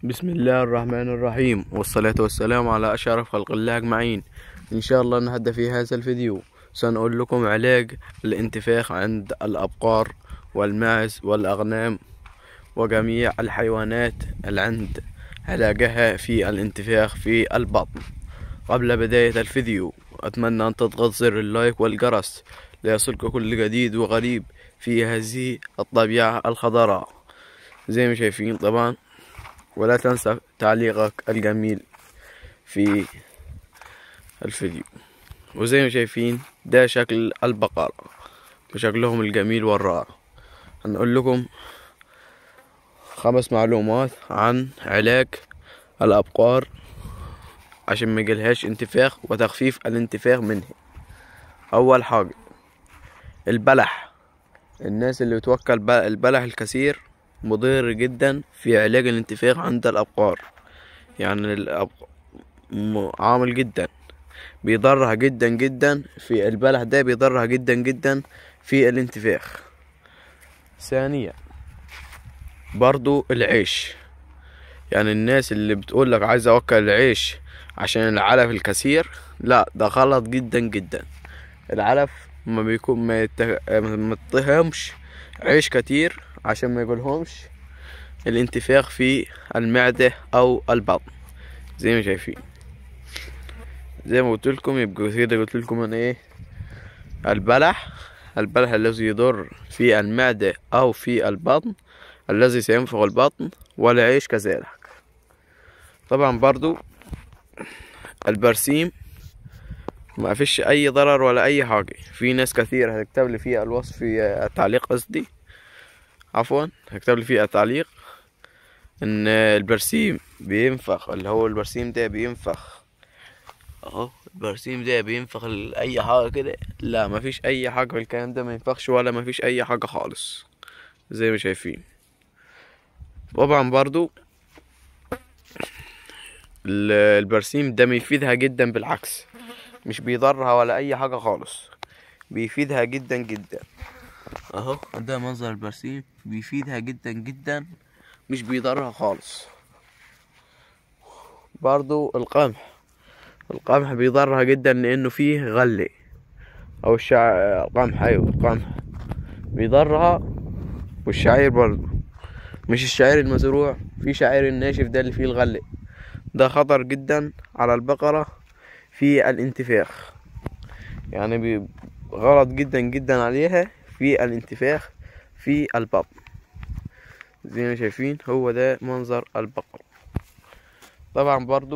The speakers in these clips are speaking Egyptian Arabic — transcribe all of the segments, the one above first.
بسم الله الرحمن الرحيم والصلاة والسلام على أشرف خلق الله أجمعين إن شاء الله نهدى في هذا الفيديو سنقول لكم علاج الانتفاخ عند الأبقار والماعز والأغنام وجميع الحيوانات اللي عند علاجها في الانتفاخ في البطن قبل بداية الفيديو أتمنى أن تضغط زر اللايك والجرس ليصلك كل جديد وغريب في هذه الطبيعة الخضراء زي ما شايفين طبعا ولا تنسى تعليقك الجميل في الفيديو وزي ما شايفين ده شكل البقرة بشكلهم الجميل والرائع هنقول لكم خمس معلومات عن علاج الأبقار عشان ما يجيلهاش انتفاخ وتخفيف الانتفاخ منه أول حاجة البلح الناس اللي بتوكل البلح الكثير مضر جدا في علاج الانتفاخ عند الأبقار يعني الأب... عامل جدا بيضرها جدا جدا في البلح ده بيضرها جدا جدا في الانتفاخ ثانيا برضو العيش يعني الناس اللي بتقول لك عايز اوكل العيش عشان العلف الكثير لا ده غلط جدا جدا العلف ما بيكون ما, يتخ... ما يتهمش عيش كتير عشان ما يقولهمش الانتفاخ في المعدة او البطن زي ما شايفين زي ما قلت لكم يبقى كده قلت لكم انا ايه البلح البلح الذي يضر في المعدة او في البطن الذي سينفخ البطن والعيش كذلك طبعا برضو البرسيم ما فيش اي ضرر ولا اي حاجة في ناس كثير هتكتب لي في الوصف في التعليق قصدي عفوا هكتب لي في التعليق ان البرسيم بينفخ اللي هو البرسيم ده بينفخ اهو البرسيم ده بينفخ اي حاجه كده لا مفيش اي حاجه في الكلام ده ما ينفخش ولا مفيش اي حاجه خالص زي ما شايفين طبعا برضو البرسيم ده بيفيدها جدا بالعكس مش بيضرها ولا اي حاجه خالص بيفيدها جدا جدا اهو ده منظر البرسيم بيفيدها جدا جدا مش بيضرها خالص برضو القمح القمح بيضرها جدا لانه فيه غلة او الشع القمح ايوه القمح بيضرها والشعير برضو مش الشعير المزروع في شعير الناشف ده اللي فيه الغلة ده خطر جدا على البقرة في الانتفاخ يعني غلط جدا جدا عليها في الانتفاخ في البطن زي ما شايفين هو ده منظر البقر طبعا برضو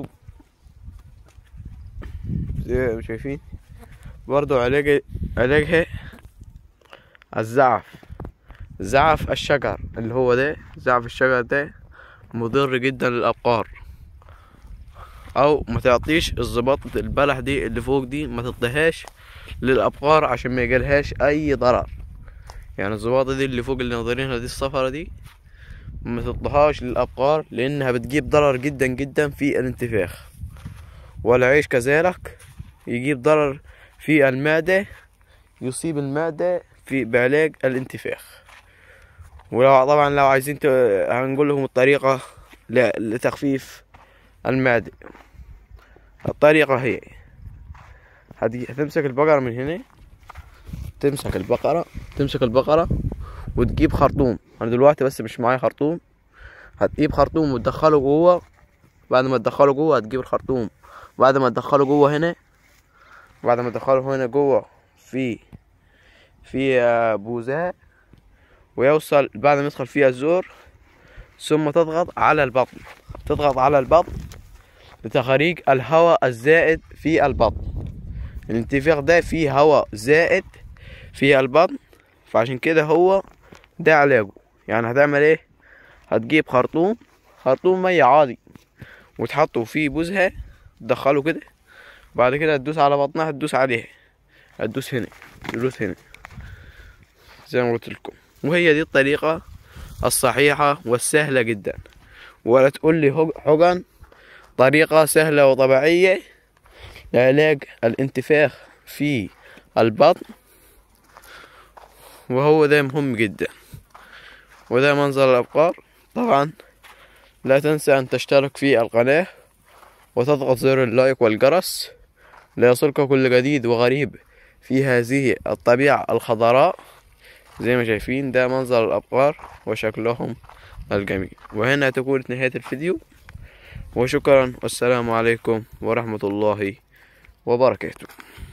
زي ما شايفين برضو علاج علاجها الزعف زعف الشجر اللي هو ده زعف الشجر ده مضر جدا للابقار او ما تعطيش الزباطة البلح دي اللي فوق دي ما تديهاش للابقار عشان ما يجيلهاش اي ضرر يعني الزباطة دي اللي فوق اللي ناظرينها دي الصفرة دي ما تطلعهاش للأبقار لأنها بتجيب ضرر جدا جدا في الانتفاخ والعيش كذلك يجيب ضرر في المعدة يصيب المعدة في بعلاج الانتفاخ ولو طبعا لو عايزين هنقول لهم الطريقة لتخفيف المعدة الطريقة هي هتمسك البقرة من هنا تمسك البقرة تمسك البقرة وتجيب خرطوم انا دلوقتي بس مش معايا خرطوم هتجيب خرطوم وتدخله جوه بعد ما تدخله جوه هتجيب الخرطوم بعد ما تدخله جوه هنا بعد ما تدخله هنا جوه في في بوزاء ويوصل بعد ما يدخل فيها الزور ثم تضغط على البطن تضغط على البطن لتخريج الهواء الزائد في البطن الانتفاخ ده فيه هواء زائد في البطن فعشان كده هو ده علاجه يعني هتعمل ايه هتجيب خرطوم خرطوم مية عادي وتحطه فيه بوزها تدخله كده بعد كده تدوس على بطنها تدوس عليها هتدوس هنا تدوس هنا زي ما قلت لكم وهي دي الطريقة الصحيحة والسهلة جدا ولا تقول لي حقن طريقة سهلة وطبيعية لعلاج الانتفاخ في البطن وهو ده مهم جدا وده منظر الأبقار طبعا لا تنسى أن تشترك في القناة وتضغط زر اللايك والجرس ليصلك كل جديد وغريب في هذه الطبيعة الخضراء زي ما شايفين ده منظر الأبقار وشكلهم الجميل وهنا تكون نهاية الفيديو وشكرا والسلام عليكم ورحمة الله وبركاته